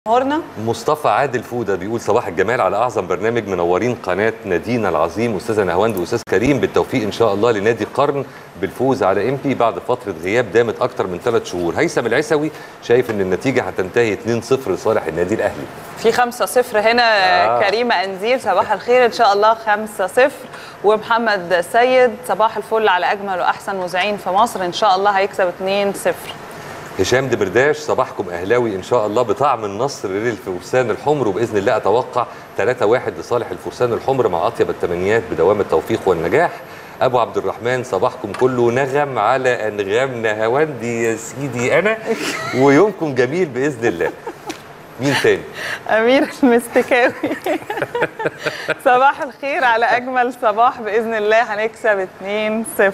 جمهورنا مصطفى عادل فوده بيقول صباح الجمال على اعظم برنامج منورين قناه نادينا العظيم استاذه نهواند واستاذ كريم بالتوفيق ان شاء الله لنادي القرن بالفوز على ام بي بعد فتره غياب دامت اكتر من ثلاث شهور هيثم العسوي شايف ان النتيجه هتنتهي 2-0 لصالح النادي الاهلي في 5 0 هنا آه. آه. كريمه انزيل صباح الخير ان شاء الله 5 0 ومحمد سيد صباح الفل على اجمل واحسن مذيعين في مصر ان شاء الله هيكسب 2 0 هشام دمرداش صباحكم اهلاوي ان شاء الله بطعم النصر للفرسان الحمر وباذن الله اتوقع 3-1 لصالح الفرسان الحمر مع اطيب التمنيات بدوام التوفيق والنجاح ابو عبد الرحمن صباحكم كله نغم على انغام نهاوندي يا سيدي انا ويومكم جميل باذن الله مين تاني امير المستكاوي صباح الخير على اجمل صباح باذن الله هنكسب 2 0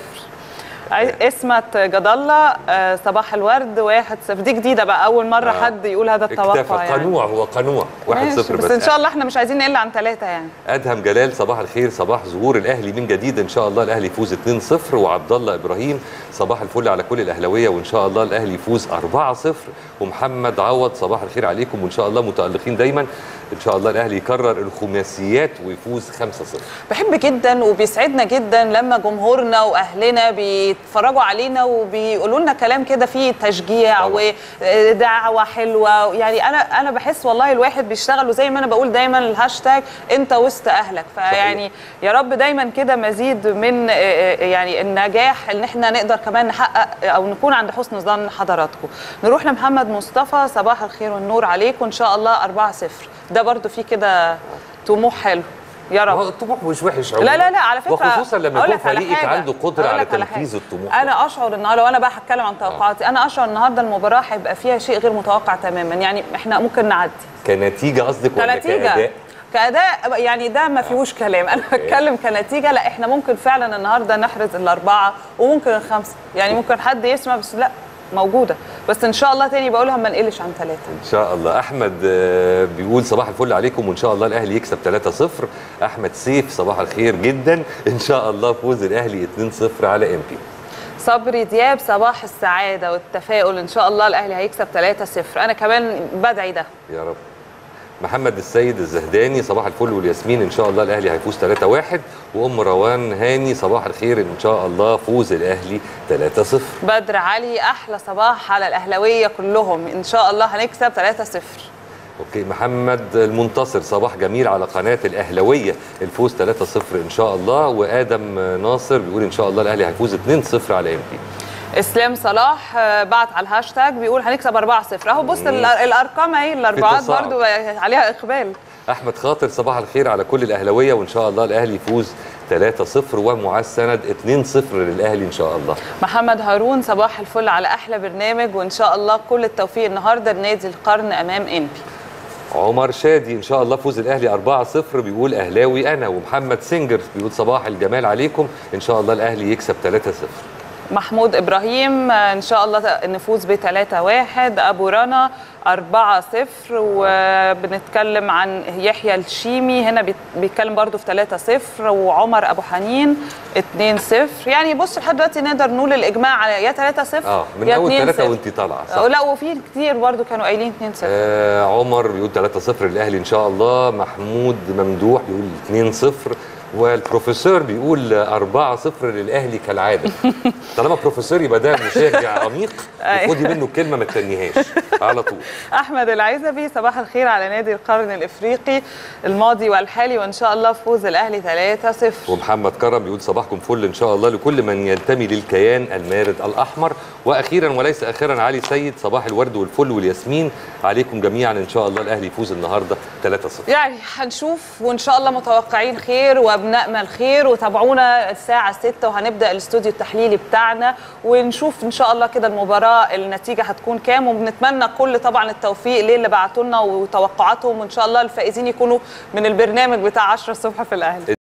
اسمت جد الله آه، صباح الورد 1 0 دي جديده بقى اول مره آه. حد يقول هذا التوقع اكتفى يعني قنوع هو قنوع 1-0 ماشي، بس, بس ان شاء الله احنا مش عايزين نقل عن ثلاثه يعني ادهم جلال صباح الخير صباح ظهور الاهلي من جديد ان شاء الله الاهلي يفوز 2-0 وعبد الله ابراهيم صباح الفل على كل الاهلاويه وان شاء الله الاهلي يفوز 4-0 ومحمد عوض صباح الخير عليكم وان شاء الله متالقين دايما ان شاء الله الاهلي يكرر الخماسيات ويفوز 5-0 بحب جدا وبيسعدنا جدا لما جمهورنا واهلنا بيتفرجوا علينا وبيقولوا لنا كلام كده فيه تشجيع طبعا. ودعوه حلوه يعني انا انا بحس والله الواحد بيشتغل وزي ما انا بقول دايما الهاشتاج انت وسط اهلك فيعني يا رب دايما كده مزيد من آه، آه، يعني النجاح ان احنا نقدر كمان نحقق او نكون عند حسن ظن حضراتكم نروح لمحمد مصطفى صباح الخير والنور عليكم ان شاء الله 4 0 ده برضو فيه كده طموح حلو يا رب هو الطموح مش وحش لا لا لا على فكره وخصوصا لما أقول يكون لك على فريقك حاجة. عنده قدره أقول على لك تنفيذ حاجة. الطموح انا اشعر النهارده وانا بقى هتكلم عن توقعاتي انا اشعر النهارده المباراه هيبقى فيها شيء غير متوقع تماما يعني احنا ممكن نعدي كنتيجه قصدك ولا كنتيجه كاداء كاداء يعني ده ما فيهوش كلام انا بتكلم كنتيجه لا احنا ممكن فعلا النهارده نحرز الاربعه وممكن الخمسه يعني ممكن حد يسمع بس لا موجوده بس ان شاء الله تاني بقولها ما نقلش عن ثلاثه ان شاء الله احمد آه، بيقول صباح الفل عليكم وان شاء الله الاهلي يكسب 3-0 احمد سيف صباح الخير جدا ان شاء الله فوز الاهلي 2-0 على ام بي صبري دياب صباح السعاده والتفاؤل ان شاء الله الاهلي هيكسب 3-0 انا كمان بدعي ده يا رب محمد السيد الزهداني صباح الفل والياسمين ان شاء الله الاهلي هيفوز 3-1 وام روان هاني صباح الخير ان شاء الله فوز الاهلي 3-0 بدر علي احلى صباح على الاهلاويه كلهم ان شاء الله هنكسب 3-0 اوكي محمد المنتصر صباح جميل على قناه الاهلاويه الفوز 3-0 ان شاء الله وادم ناصر بيقول ان شاء الله الاهلي هيفوز 2-0 على ام بي اسلام صلاح آه، بعت على الهاشتاج بيقول هنكسب 4-0 اهو بص ال- الارقام اهي الاربعات تصاعد. برضو عليها اقبال احمد خاطر صباح الخير على كل الاهلاويه وان شاء الله الاهلي يفوز 3-0 ومعاذ سند 2-0 للاهلي ان شاء الله محمد هارون صباح الفل على احلى برنامج وان شاء الله كل التوفيق النهارده لنادي القرن امام انبي عمر شادي ان شاء الله فوز الاهلي 4-0 بيقول اهلاوي انا ومحمد سنجر بيقول صباح الجمال عليكم ان شاء الله الاهلي يكسب 3-0 محمود ابراهيم آه، ان شاء الله نفوز ب 3 1 ابو رنا 4 0 وبنتكلم عن يحيى الشيمي هنا بيت- بيتكلم برضو في 3 0 وعمر ابو حنين 2 0 يعني بص لحد دلوقتي نقدر نقول الاجماع على يا 3 0 اه من يا اول 2 ثلاثه 0 وانت طالعه صح لا وفي كتير برضو كانوا قايلين 2 0 آه عمر بيقول 3-0 للاهلي ان شاء الله محمود ممدوح بيقول 2-0 والبروفيسور بيقول 4-0 للاهلي كالعاده طالما بروفيسور يبقى ده مشجع عميق أيوة. خدي منه الكلمه ما تتنيهاش على طول احمد العزبي صباح الخير على نادي القرن الافريقي الماضي والحالي وان شاء الله فوز الاهلي 3 0 ومحمد كرم بيقول صباحكم فل ان شاء الله لكل من ينتمي للكيان المارد الاحمر واخيرا وليس اخرا علي سيد صباح الورد والفل والياسمين عليكم جميعا ان شاء الله الاهلي يفوز النهارده 3-0 يعني هنشوف وان شاء الله متوقعين خير وبنامل خير وتابعونا الساعه 6 وهنبدا الاستوديو التحليلي بتاعنا ونشوف ان شاء الله كده المباراه النتيجه هتكون كام وبنتمنى كل طبعا التوفيق للي بعتوا لنا وتوقعاتهم وان شاء الله الفائزين يكونوا من البرنامج بتاع 10 الصبح في الاهلي